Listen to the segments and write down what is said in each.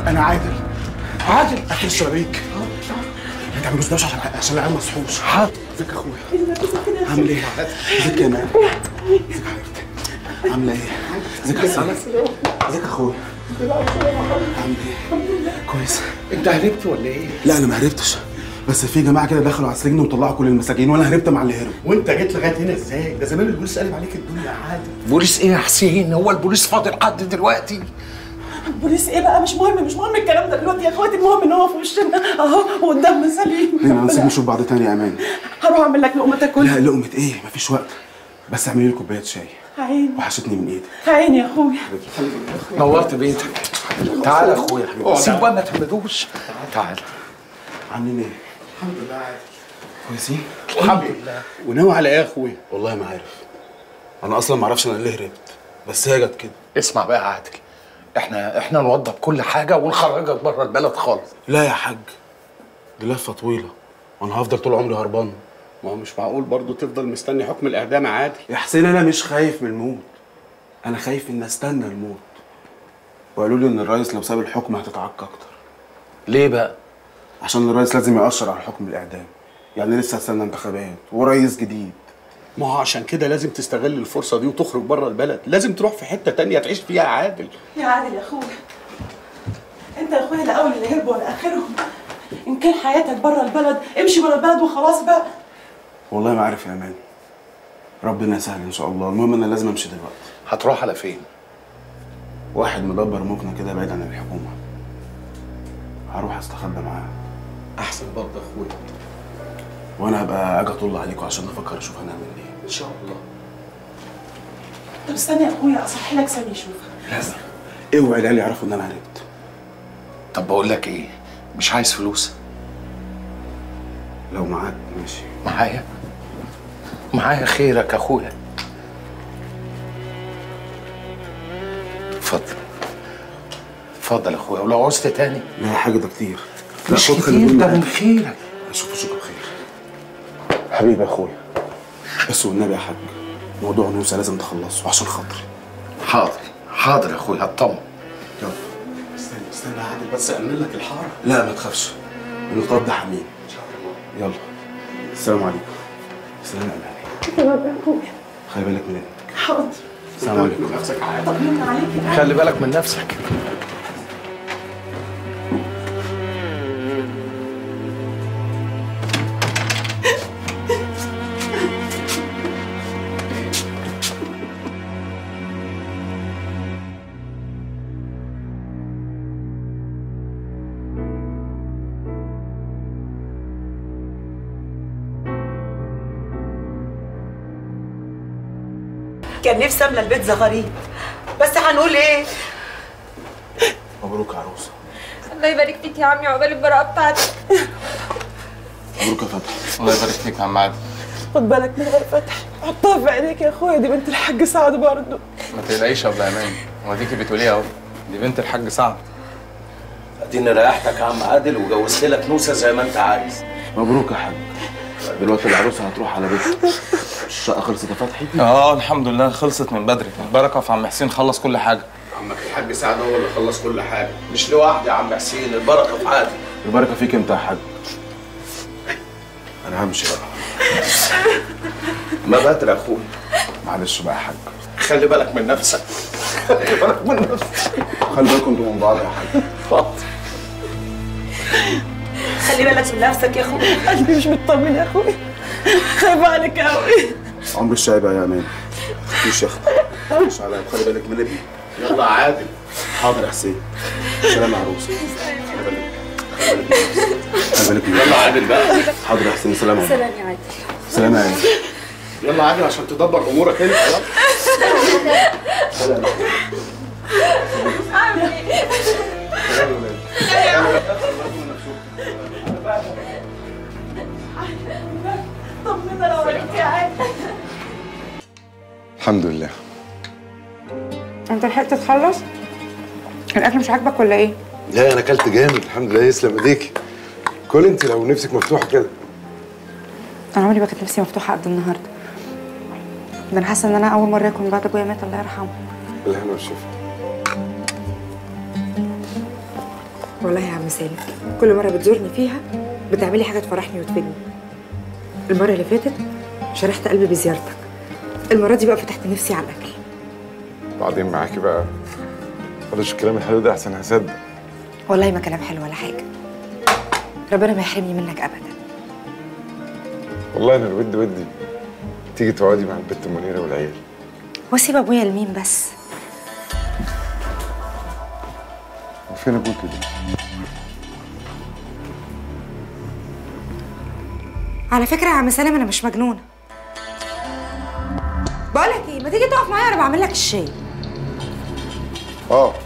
انا عادل عادل قفل الشبابيك ما تعملوش دوشه عشان عشان العيال ما يصحوش حاضر ازيك يا اخويا عامل ايه؟ ازيك يا مان ازيك يا حبيبتي عامله ايه؟ ازيك يا حسين ازيك يا اخويا عامل ايه؟ كويس انت هربت ولا ايه؟ لا انا ما هربتش بس في جماعه كده دخلوا على السجن وطلعوا كل المساجين وانا هربت مع اللي هربوا وانت جيت لغايه هنا ازاي؟ ده زمان البوليس قلب عليك الدنيا عادي بوليس ايه يا حسين هو البوليس فاضل حد دلوقتي بوليس ايه بقى مش مهم مش مهم الكلام ده دلوقتي يا اخواتي المهم ان هو في وشنا اهو وقدامنا سليم لينا نسيب نشوف بعض تاني يا امان هروح اعمل لك لقمه تاكلها لا لقمه ايه مفيش وقت بس اعملي لي كوبايه شاي عيني وحشتني من ايدك عيني يا اخويا نورت بيتك تعال يا اخويا سيب بقى ما تهمدوش تعال عاملين ايه؟ الحمد لله عادي كويسين؟ الحمد لله وناوي على ايه يا اخويا؟ والله ما عارف انا اصلا ما اعرفش انا ليه هربت بس هي جت كده اسمع بقى يا عادل احنا احنا نوضب كل حاجه ونخرجك بره البلد خالص لا يا حاج دي لفه طويله وانا هفضل طول عمري هربان ما هو مش معقول برضه تفضل مستني حكم الاعدام عادي يا حسين انا مش خايف من الموت انا خايف ان استنى الموت وقالوا لي ان الرئيس لو ساب الحكم هتتعك اكتر ليه بقى عشان الرئيس لازم يأشر على حكم الاعدام يعني لسه هستنى انتخابات ورئيس جديد ما هو عشان كده لازم تستغل الفرصه دي وتخرج بره البلد لازم تروح في حته تانية تعيش فيها عادل يا عادل يا اخويا انت يا اخويا لا اول اللي هربوا ولا اخرهم ان كان حياتك بره البلد امشي بره البلد وخلاص بقى والله ما عارف يا امان ربنا يسهل ان شاء الله المهم انا لازم امشي دلوقتي هتروح على فين واحد مدبر ممكن كده بعيد عن الحكومه هروح استخبى معاه احسن برضه يا اخويا وانا هبقى اجي اطل عليكم عشان نفكر نشوف هنعمل ايه ان شاء الله طب استنى يا اخويا اصحي لك سامي يشوفك لازم اوعي العيال يعرفوا ان انا هربت طب بقول لك ايه مش عايز فلوس لو معاك ماشي معايا معايا خيرك يا اخويا اتفضل اتفضل يا اخويا ولو عوزت تاني لا يا حاجه ده كتير لا مش خد خلي كتير بالك. ده من خيرك اشوف اشوفك بخير حبيبي يا اخويا بس والنبي يا حاج موضوع نوسه لازم تخلصه عشان خاطري حاضر حاضر يا اخويا هطمن يلا استنى استنى يا عادل بس اعمل لك الحاره لا ما تخافش النقاب ده حميم يلا السلام عليكم سلام عليكم تمام يا اخويا خلي بالك من ابنك حاضر السلام عليكم نفسك عادل طمنا عليك يا خلي بالك من نفسك كان نفسي املى البيت زغاريد بس هنقول ايه مبروك يا عروسه الله يبارك فيك يا عمي عقبال البراءة بتاعتك مبروك يا فتحي الله يبارك فيك يا عم عادل خد بالك من غير فتح حطها في عينيك يا اخويا دي بنت الحاج سعد برضه ما تقلقيش يا ابو امان وديكي بتقوليها اهو دي بنت الحاج سعد اديني ريحتك يا عم عادل وجوزت لك نوسه زي ما انت عايز مبروك يا حاج دلوقتي العروسه هتروح على بيتها الشقه خلصت يا فتحي اه الحمد لله خلصت من بدري البركه في عم حسين خلص كل حاجه عمك الحاج سعد هو اللي خلص كل حاجه مش لوحدي يا عم حسين البركه في عادل البركه فيك انت يا حاج انا همشي بقى ما بدري يا اخويا معلش بقى يا حاج خلي بالك من نفسك خلي بالك من نفسك خلي بالكم انتوا من بعض يا حاج اتفضل خلي بالك من نفسك يا اخويا قلبي مش مطمن يا اخويا خايفه عليك قوي عمر الشاي بقى يا امان مفيش يا اختي مش عليا خلي بالك من ابني يلا يا عادل حاضر يا حسين سلام يا عروسه خلي بالك خلي بالك من نفسك. خلي بالك من يلا نفسك. عادل بقى حاضر يا حسين سلام عليكم سلام يا عادل سلام يا عين يلا عادل عشان تدبر امورك انت يلا طمنا لو عرفت يا عادل الحمد لله انت لحقت تخلص الاكل مش عاجبك ولا ايه لا انا اكلت جامد الحمد لله يسلم ايديك كل انت لو نفسك مفتوحه كده انا عمري ما كانت نفسي مفتوحه قد النهارده ده انا حاسه ان انا اول مره اكل من بعد ابويا مات الله يرحمه بالهنا والشفا والله يا عم سالم كل مرة بتزورني فيها بتعملي حاجة تفرحني وتفيدني المرة اللي فاتت شرحت قلبي بزيارتك المرة دي بقى فتحت نفسي على الأكل بعدين معاكي بقى بلاش الكلام الحلو ده احسن هصدق والله ما كلام حلو ولا حاجة ربنا ما يحرمني منك أبدا والله انا الود ودي تيجي تقعدي مع البت منيره والعيال واسيب أبويا لمين بس فين ابوك كده على فكرة يا عم سالم أنا مش مجنونة بقولك إيه ما تيجي تقف معايا وأنا بعمل لك الشاي اه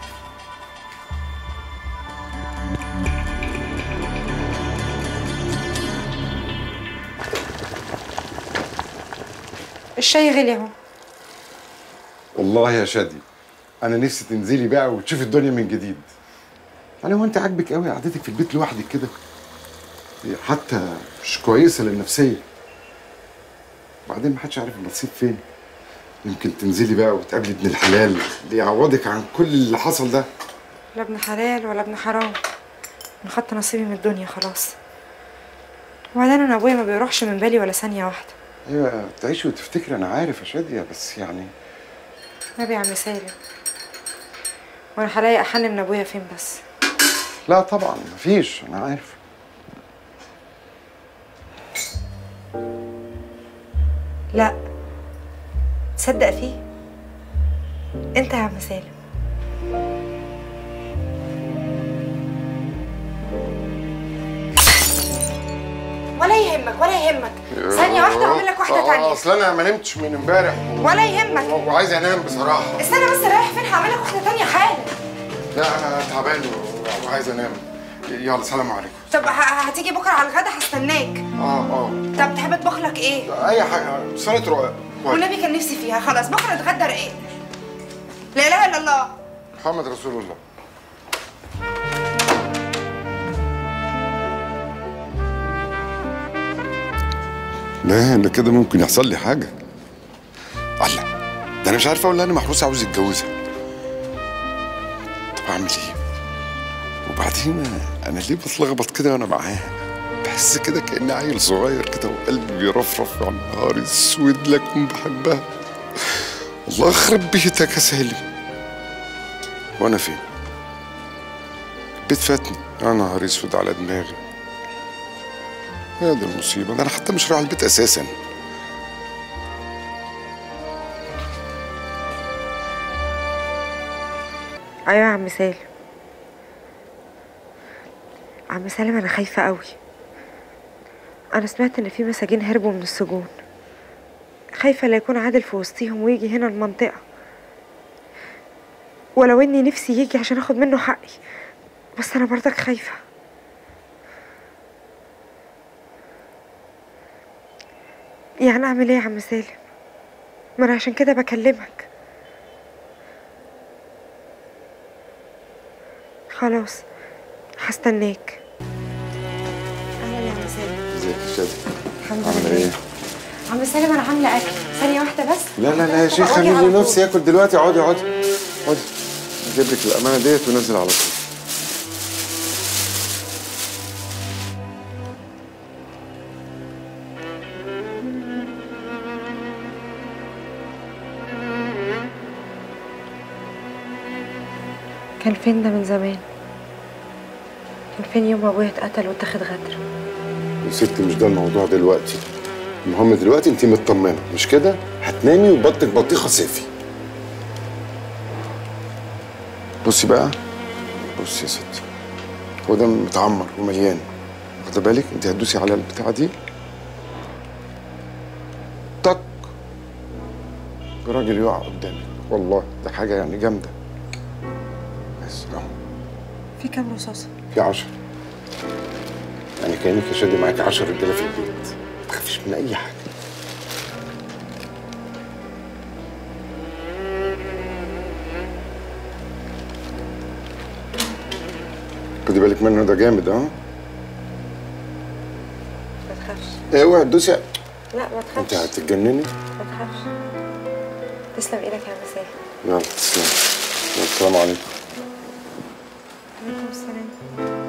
الشاي غلي أهو والله يا شادي انا نفسي تنزلي بقى وتشوفي الدنيا من جديد يعني هو انت عاجبك قوي قعدتك في البيت لوحدك كده هي حتى مش كويسه للنفسيه بعدين ما حدش عارف النصيب فين يمكن تنزلي بقى وتقابلي ابن الحلال اللي يعوضك عن كل اللي حصل ده لا ابن حلال ولا ابن حرام أنا خدت نصيبي من الدنيا خلاص وبعدين أنا أبويا ما بيروحش من بالي ولا ثانية واحدة ايوه تعيشي وتفتكري انا عارف يا شاديه بس يعني نبي يا عم سالم وأنا هلاقي أحن من أبويا فين بس لا طبعا مفيش انا عارف لا تصدق فيه انت يا عم سالم ولا يهمك ولا يهمك ثانية واحدة وأعمل لك واحدة آه، تانية اصل انا ما نمتش من امبارح و... ولا يهمك و- وعايز انام بصراحه استنى بس رايح فين هعمل لك واحدة تانية حالا لا انا تعبان و- وعايز انام يلا سلام عليكم طب ه- هتيجي بكرة على الغدا هستناك اه اه طب تحب اطبخ لك ايه؟ اي حاجه صينيه رقاق كويس. والنبي كان نفسي فيها خلاص بكرة نتغدى رقاق لا اله الا الله محمد رسول الله لا انا كده ممكن يحصل لي حاجه الله ده انا مش عارف اقول لها انا محروس عاوز اتجوزها طب اعمل ايه وبعدين انا ليه بتلخبط كده وانا معاها بحس كده كاني عيل صغير كده وقلبي بيرفرف على نهار اسود لكم بحبها الله يخرب بيتك يا سالم وانا فين بيت فاتني يا نهار اسود على دماغي يا دي المصيبه ده انا حتى مش رايح البيت اساسا ايوه يا عم سالم عم سالم انا خايفه قوي انا سمعت ان في مساجين هربوا من السجون خايفه لا يكون عادل في وسطيهم ويجي هنا المنطقه ولو اني نفسي يجي عشان اخد منه حقي بس انا برضك خايفه يعني اعمل ايه يا عم سالم ما انا عشان كده بكلمك خلاص هستناك اهلا يا عم سالم ازيك يا شادي الحمد عامله لله ايه عم سالم انا عامله اكل ثانيه واحده بس لا لا لا يا شيخ أقولي انا على لي طول. نفسي اكل دلوقتي اقعدي اقعدي اقعدي اجيب لك الامانه ديت وننزل على طول كان فين ده من زمان كان فين يوم ابويا اتقتل واتاخد غدر يا ستي مش ده الموضوع دلوقتي المهم دلوقتي انت مطمنه مش كده هتنامي وبطنك بطيخه صافي بصي بقى بصي يا ستي هو ده متعمر ومليان واخده بالك انت هتدوسي على البتاعه دي طق الراجل يقع قدامك والله ده حاجه يعني جامده بس اهو في كام رصاصه في عشرة يعني كأنك يا شادي معاك عشر رجالة في البيت ما تخافيش من أي حاجة خدي بالك منه ده جامد اه ما تخافش اوعي تدوسي لا ما انت تخافش هتتجنني ما تخافش تسلم ايدك يا عم سالم يلا تسلم يلا السلام عليكم عليكم السلامة